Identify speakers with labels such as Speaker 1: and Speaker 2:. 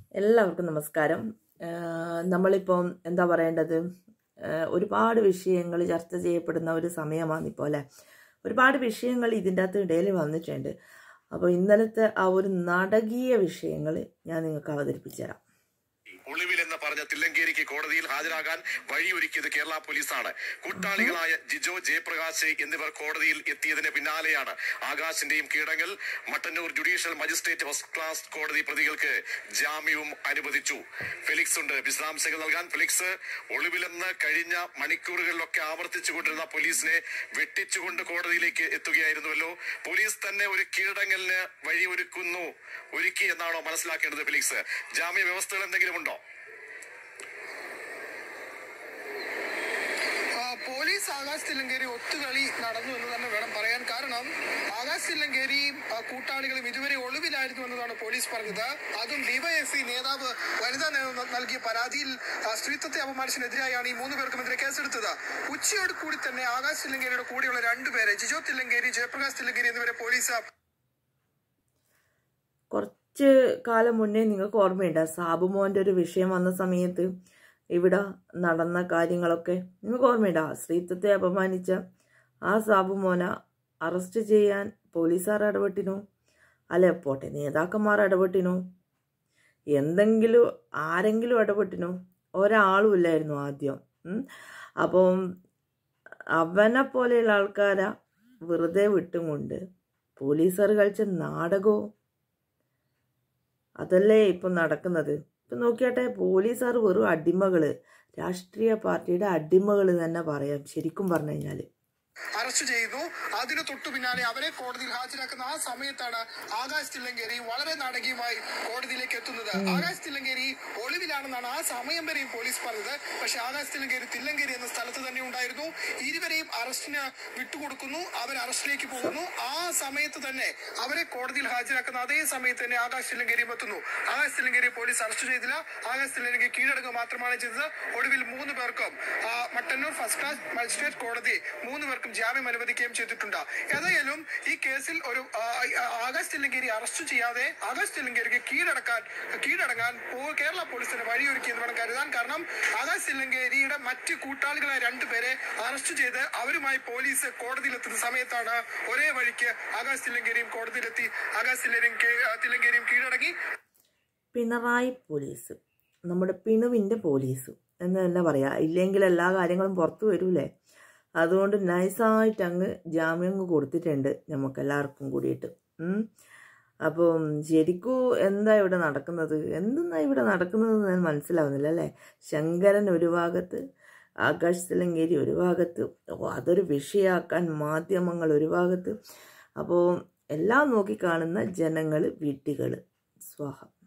Speaker 1: എല്ലാവർക്കും നമസ്കാരം ആഹ് നമ്മളിപ്പം എന്താ പറയേണ്ടത് ആഹ് ഒരുപാട് വിഷയങ്ങൾ ചർച്ച ചെയ്യപ്പെടുന്ന ഒരു സമയമാണിപ്പോൾ അല്ലേ ഒരുപാട് വിഷയങ്ങൾ ഇതിൻ്റെ അകത്ത് ഇടയിൽ വന്നിട്ടുണ്ട് അപ്പോൾ ഇന്നലത്തെ ആ ഒരു നാടകീയ വിഷയങ്ങൾ ഞാൻ നിങ്ങൾക്ക് അവതരിപ്പിച്ചു തരാം
Speaker 2: ഒളിവിലെന്ന് പറഞ്ഞ തില്ലങ്കേരിക്ക് കോടതിയിൽ ഹാജരാകാൻ വഴിയൊരുക്കിയത് കേരള പോലീസാണ് കൂട്ടാളികളായ ജിജോ ജയപ്രകാശ് എന്നിവർ കോടതിയിൽ എത്തിയതിന് പിന്നാലെയാണ് ആകാശിന്റെയും കീഴടങ്ങൽ Mattannur judicial magistrate first class കോടതി പ്രതികൾക്ക് ജാമ്യവും അനുവദിച്ചു ഫെലിക്സ് ഉണ്ട് വിശദാംശങ്ങൾ നൽകാൻ ഫെലിക്സ് ഒളിവിലെന്ന് കഴിഞ്ഞ മണിക്കൂറുകളിലൊക്കെ ആവർത്തിച്ചുകൊണ്ടിരുന്ന പോലീസിനെ വെട്ടിച്ചുകൊണ്ട് കോടതിയിലേക്ക് എത്തുകയായിരുന്നുവല്ലോ പോലീസ് തന്നെ ഒരു കീഴടങ്ങലിന് വഴിയൊരുക്കുന്നു ഒരുക്കി എന്നാണോ മനസ്സിലാക്കേണ്ടത് ഫെലിക്സ് ജാമ്യ വ്യവസ്ഥകൾ എന്തെങ്കിലും ഉണ്ടോ
Speaker 3: ആ, പോലീസ് ആകാശ് തില്ലങ്കേരി ഒത്തുകളി നടന്നു എന്ന് തന്നെ വേണം പറയാൻ കാരണം ആകാശ് തില്ലങ്കേരിയും ആ, കൂട്ടാളികളും ഇതുവരെ ഒളിവിലായിരുന്നു എന്നതാണ് പോലീസ് പറഞ്ഞത് അതും ഡിവൈഎഫ്ഇ നേതാവ് വനിതാ നേതാവ് നൽകിയ പരാതിയിൽ ആ, സ്ത്രീത്വത്തെ അപമാനിച്ചതിനെതിരായാണ് ഈ മൂന്ന് പേർക്കുമെതിരെ കേസെടുത്തത് ഉച്ചയോട് കൂടി തന്നെ ആകാശ് തില്ലങ്കേരിയുടെ കൂടെയുള്ള രണ്ടുപേരെ ജിജോ തില്ലങ്കേരി ജയപ്രകാശ് തില്ലങ്കേരി എന്നിവരെ പോലീസ്
Speaker 1: കുറച്ച് കാലം മുന്നേ നിങ്ങൾക്ക് ഓർമ്മയുണ്ട് സാബുമോൻ്റെ ഒരു വിഷയം വന്ന സമയത്ത് ഇവിടെ നടന്ന കാര്യങ്ങളൊക്കെ നിങ്ങൾക്ക് ഓർമ്മയുണ്ടോ സ്ത്രീത്വത്തെ അപമാനിച്ച ആ സാബുമോന അറസ്റ്റ് ചെയ്യാൻ പോലീസുകാർ ഇടപെട്ടിനു അല്ലെ പോട്ടെ നേതാക്കന്മാർ ഇടപെട്ടിനു എന്തെങ്കിലും ആരെങ്കിലും ഇടപെട്ടിനു ഒരാളും ഇല്ലായിരുന്നു ആദ്യം ഉം. അപ്പം അവനെ പോലെയുള്ള ആൾക്കാരെ വെറുതെ വിട്ടും കൊണ്ട് പോലീസുകാർ കളിച്ച നാടകവും അതല്ലേ ഇപ്പം നടക്കുന്നത് ഇപ്പം നോക്കിയാട്ടെ പോലീസുകാർ വെറും അടിമകള് രാഷ്ട്രീയ പാർട്ടിയുടെ അടിമകൾ തന്നെ പറയാം ശരിക്കും പറഞ്ഞു കഴിഞ്ഞാൽ
Speaker 3: അറസ്റ്റ് ചെയ്തു അതിന് തൊട്ടു പിന്നാലെ അവരെ കോടതിയിൽ ഹാജരാക്കുന്ന ആ സമയത്താണ് ആകാശ് തില്ലങ്കേരി വളരെ നാടകീയമായി കോടതിയിലേക്ക് എത്തുന്നത് ആകാശ് തില്ലങ്കേരി ഒളിവിലാണെന്നാണ് ആ സമയം വരെയും പോലീസ് പറഞ്ഞത് പക്ഷെ ആകാശ് തില്ലങ്കേരി തില്ലങ്കേരി എന്ന സ്ഥലത്ത് തന്നെ ഉണ്ടായിരുന്നു ഇരുവരെയും അറസ്റ്റിന് വിട്ടുകൊടുക്കുന്നു അവർ അറസ്റ്റിലേക്ക് പോകുന്നു ആ സമയത്ത് തന്നെ അവരെ കോടതിയിൽ ഹാജരാക്കുന്ന അതേ സമയത്ത് തന്നെ ആകാശ് തില്ലങ്കേരിയും എത്തുന്നു ആകാശ് തില്ലങ്കേരി പോലീസ് അറസ്റ്റ് ചെയ്തില്ല ആകാശ് തില്ലങ്കേരി കീഴടങ്ങുക മാത്രമാണ് ചെയ്തത് ഒടുവിൽ മൂന്ന് പേർക്കും ആ, മട്ടന്നൂർ ഫസ്റ്റ് ക്ലാസ് മജിസ്ട്രേറ്റ് കോടതി മൂന്ന് പേർക്കും ജാമ്യം അനുവദിക്കുകയും ചെയ്തിട്ടുണ്ട് ഏതായാലും ഈ കേസിൽ ഒരു ആ, ആ, ആകാശ് തില്ലങ്കേരി അറസ്റ്റ് ചെയ്യാതെ ആകാശ് തില്ലങ്കേരിക്ക് കീഴടക്കാൻ കീഴടങ്ങാൻ പോ- കേരള പോലീസിന് വഴിയൊരുക്കി എന്ന് വേണം കരുതാൻ കാരണം ആകാശ് തില്ലങ്കേരിയുടെ മറ്റ് കൂട്ടാളികളായ രണ്ടുപേരെ അറസ്റ്റ് ചെയ്ത് അവരുമായി പോലീസ് കോടതിയിലെത്തുന്ന സമയത്താണ് ഒരേ വഴിക്ക് ആകാശ് തില്ലങ്കേരിയും കോടതിയിലെത്തി ആകാശ് തില്ലങ്കേരിയും കീ- ആ, തില്ലങ്കേരിയും കീഴടങ്ങി
Speaker 1: പിണറായി പോലീസ് നമ്മുടെ പിണുവിൻ്റെ പോലീസ് എന്ന് തന്നെ പറയാം ഇല്ലെങ്കിൽ എല്ലാ കാര്യങ്ങളും പുറത്തു വരൂലേ അതുകൊണ്ട് നൈസായിട്ട് അങ്ങ് ജാമ്യം അങ്ങ് കൊടുത്തിട്ടുണ്ട് നമുക്കെല്ലാവർക്കും കൂടിയിട്ട് ഉം. അപ്പം ശരിക്കും എന്താ ഇവിടെ നടക്കുന്നത് എന്തെന്നാ ഇവിടെ നടക്കുന്നത് ഞാൻ മനസ്സിലാവുന്നില്ല അല്ലേ ശങ്കരൻ ഒരു ഭാഗത്ത് ആകാശ് തിലങ്കേരി ഒരു ഭാഗത്ത് ഓ അതൊരു വിഷയമാക്കാൻ മാധ്യമങ്ങൾ ഒരു ഭാഗത്ത് അപ്പോൾ എല്ലാം നോക്കിക്കാണുന്ന ജനങ്ങൾ വീട്ടികൾ സ്വാഹ